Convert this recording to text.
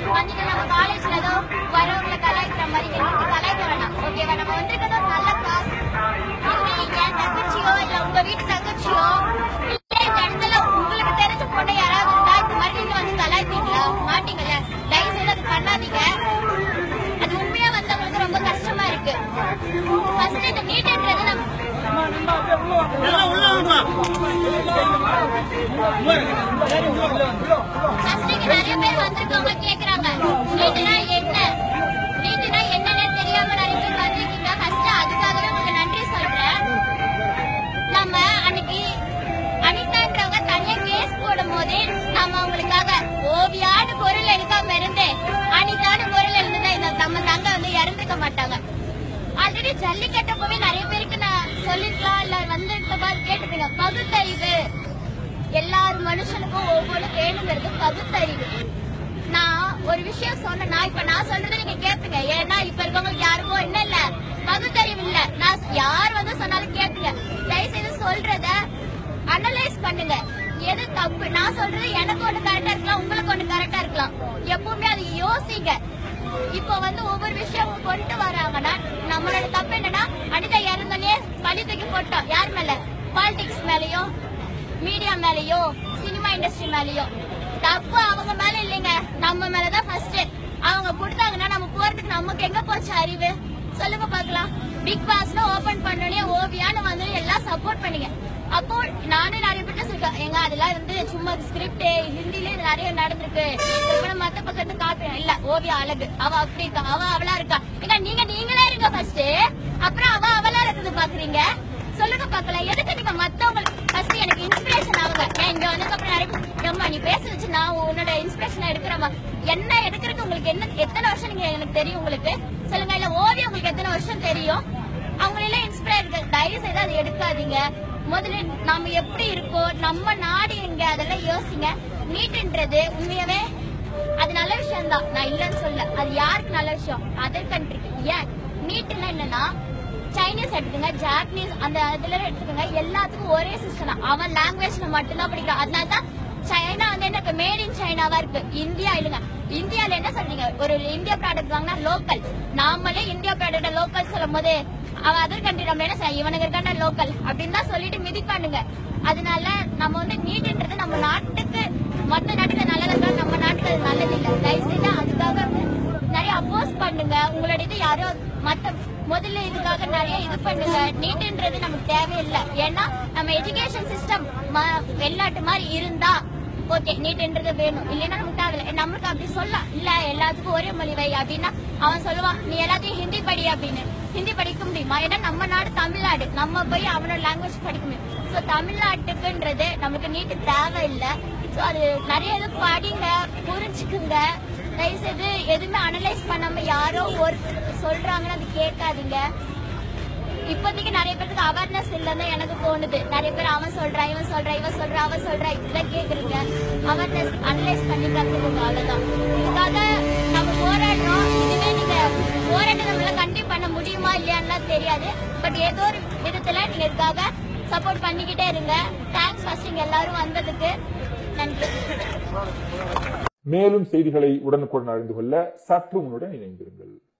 வந்துட்டு நம்ம காலேஜ்ல ஏதோ வரவங்களை கலாய்க்கிற மாதிரி எங்களுக்கு கலாய்க்க வேணாம் ஓகேவா நம்ம வந்திருக்கிறது ஒரு நல்ல கிளாஸ் இதுவே என் தங்கச்சியோ இல்ல உங்க வீட்டு தங்கச்சியோ இல்ல இந்த இடத்துல உங்களுக்கு தெரிஞ்ச பொண்ணு யாராவது இருந்தா இந்த மாதிரி நீங்க வந்து கலாய்ப்பீங்களா மாட்டீங்கல்ல தயவு செய்து அது பண்ணாதீங்க அது உண்மையா வந்தவங்களுக்கு ரொம்ப கஷ்டமா இருக்கு ஃபர்ஸ்ட் இந்த நீட்ன்றது நம்ம எல்லாம் உள்ள வாங்கம்மா. ஃபர்ஸ்ட் இங்க நிறைய பேர் வந்திருக்கவங்க கேக்குறாங்க நீட்டுனா என்ன நீட்டுனா என்னன்னே தெரியாம நிறைய பேர் வந்திருக்கீங்க ஃபர்ஸ்ட் அதுக்காகவே உங்களுக்கு நன்றி சொல்றேன் நம்ம அன்னைக்கு அனிதான்றவங்க தனியா கேஸ் போடும் போதே நம்ம அவங்களுக்காக ஓவியான்னு பொருள் எடுக்காம இருந்து அனிதான்னு பொருள் எழுந்தா இந்த நம்ம தங்க வந்து இறந்துக்க மாட்டாங்க ஆல்ரெடி ஜல்லிக்கட்டப்பவே நிறைய பேருக்கு நான் சொல்லிருக்கலாம் இல்ல வந்திருக்க மாதிரி கேட்டுப்பீங்க பகுத்தறிவு எல்லார் மனுஷனுக்கும் ஒவ்வொரு வேணுங்கிறது பகுத்தறிவு நான் ஒரு விஷயம் சொன்னேன்னா இப்ப நான் சொல்றதை நீங்க கேட்பீங்க ஏன்னா இப்ப இருக்கவங்களுக்கு யாருக்கும் என்ன இல்ல பகுத்தறிவு இல்ல நான் யார் வந்து சொன்னாலும் கேட்பீங்க தயவு செய்து சொல்றத அனலைஸ் பண்ணுங்க எது தப்பு நான் சொல்றது எனக்கு ஒண்ணு கரெக்டா இருக்கலாம் உங்களுக்கு ஒண்ணு கரெக்டா இருக்கலாம் எப்பவுமே அது யோசிங்க இப்போ வந்து ஒவ்வொரு விஷயமும் கொண்டு வராங்கன்னா நம்மளோட தப்பு என்னன்னா அனிதா இறந்தோடனே பழி தூக்கி போட்டோம் யார் மேல பாலிடிக்ஸ் மேலயோ மீடியா மேலயோ சினிமா இண்டஸ்ட்ரி மேலயோ தப்பு அவங்க மேல இல்லைங்க நம்ம மேலதான் ஃபர்ஸ்ட் அவங்க கொடுத்தாங்கன்னா நம்ம போறதுக்கு நமக்கு எங்க போச்சு அறிவு சொல்லுங்க பார்க்கலாம் பிக் பாஸ்ல ஓபன் பண்ணோடனே ஓவியான்னு வந்து எல்லாம் சப்போர்ட் பண்ணீங்க அப்போ நானும் நிறைய பேர்ட்ட சொல்லிட்டேன் எங்க அதெல்லாம் வந்து சும்மா ஸ்கிரிப்ட் ஹிந்தில இது நிறைய நடந்திருக்கு இதுக்கு மத்த பக்கத்து காப்பி இல்ல ஓவியா அழகு அவ அப்படி இருக்கா அவ அவளா இருக்கா ஏங்க நீங்க நீங்களே இருங்க ஃபர்ஸ்ட் அப்புறம் அவ அவளா இருக்குது பாக்குறீங்க சொல்லுங்க பாக்கலாம் எதுக்கு நீங்க மத்தவங்க ஃபர்ஸ்ட் எனக்கு இன்ஸ்பிரேஷன் ஆகுங்க ஏன் இங்க வந்ததுக்கு அப்புறம் நிறைய பேர், ஏம்மா நீ பேச வச்சு நான் உன்னோட இன்ஸ்பிரேஷன் எடுக்கிறேம்மா என்ன எடுக்கிறதுக்கு உங்களுக்கு என்ன எத்தனை வருஷம் நீங்க எனக்கு தெரியும் உங்களுக்கு சொல்லுங்க இல்ல ஓவியம் உங்களுக்கு எத்தனை வருஷம் தெரியும் அவங்களெல்லாம் இன்ஸ்பயர் தயவு செய்து அதை எடுக்காதீங்க முதல்ல நம்ம எப்படி இருக்கோம் நம்ம நாடு எங்க அதெல்லாம் யோசிங்க நீட்ன்றது உண்மையாவே அது நல்ல விஷயம் தான் நான் இல்லைன்னு சொல்ல அது யாருக்கு நல்ல விஷயம் அதர் கண்ட்ரிக்கு ஏன் நீட்னா என்னன்னா சைனீஸ் எடுத்துங்க ஜாப்பனீஸ் அந்த இதுல எடுத்துக்கோங்க எல்லாத்துக்கும் ஒரே சிஸ்டம் தான் அவன் லாங்குவேஜ்ல மட்டும்தான் படிக்கிறான் அதனால தான் சைனா வந்து என்ன மேட் இன் சைனாவா இருக்கு இந்தியா இல்லைங்க இந்தியால என்ன சொல்றீங்க ஒரு இந்தியா ப்ராடக்ட் வாங்கினா லோக்கல் நாமளே இந்தியா ப்ராடக்ட் லோக்கல் சொல்லும் போது அவன் அதர் கண்ட்ரி நம்ம என்ன செய்ய இவனுக்கு இருக்கான லோக்கல் அப்படின்னு தான் சொல்லிட்டு மிதிப்பானுங்க அதனால நம்ம வந்து நீட்ன்றது நம்ம நாட்டுக்கு மத்த நாட்டுக்கு நல்லதா இருந்தாலும் நம்ம நாட்டுக்கு அது நல்லது இல்லை தயவு செய்து அதுக்காக நிறைய அப்போஸ் பண்ணுங்க உங்களோட இது யாரோ மத்த முதல்ல இதுக்காக நிறைய இது பண்ணுங்க நீட்ன்றது நமக்கு தேவையில்லை ஏன்னா நம்ம எஜுகேஷன் சிஸ்டம் வெளிநாட்டு மாதிரி இருந்தா ஓகே நீட்ன்றது வேணும் இல்லைன்னா நமக்கு தேவையில்லை நம்மளுக்கு அப்படி சொல்லலாம் இல்ல எல்லாத்துக்கும் ஒரே மொழி வை அப்படின்னா அவன் சொல்லுவான் நீ எல்லாத்தையும் ஹிந்தி படி அப்படின்னு ஹிந்தி படிக்க முடியுமா ஏன்னா நம்ம நாடு தமிழ்நாடு நம்ம போய் அவனோட லாங்குவேஜ் படிக்க முடியும் ஸோ தமிழ்நாட்டுக்குன்றது நமக்கு நீட்டு தேவையில்லை ஸோ அது நிறைய இது படிங்க புரிஞ்சுக்குங்க தயவுசெய்து எதுவுமே அனலைஸ் பண்ணாம யாரோ ஒரு சொல்றாங்கன்னு அது கேட்காதீங்க இப்போதைக்கு நிறைய பேருக்கு அவேர்னஸ் இல்லைன்னு எனக்கு தோணுது நிறைய பேர் அவன் சொல்றான் இவன் சொல்றான் இவன் சொல்றான் அவன் சொல்றான் இப்படிலாம் கேக்குறீங்க அவேர்னஸ் அனலைஸ் பண்ணி கத்துக்கோங்க அவ்வளவுதான் இதுக்காக நம்ம போராடுறோம் இதுவே நீங்க போராட்டம் நம்மளால கண்டிப்பா பண்ண முடியுமா இல்லையான்லாம் தெரியாது பட் ஏதோ ஒரு விதத்துல நீங்க இதுக்காக சப்போர்ட் பண்ணிக்கிட்டே இருங்க தேங்க்ஸ் ஃபர்ஸ்ட் இங்க எல்லாரும் வந்ததுக்கு நன்றி மேலும் செய்திகளை உடனுக்குடன் அறிந்து கொள்ள சற்று முன்னுடன் இணைந்திருங்கள்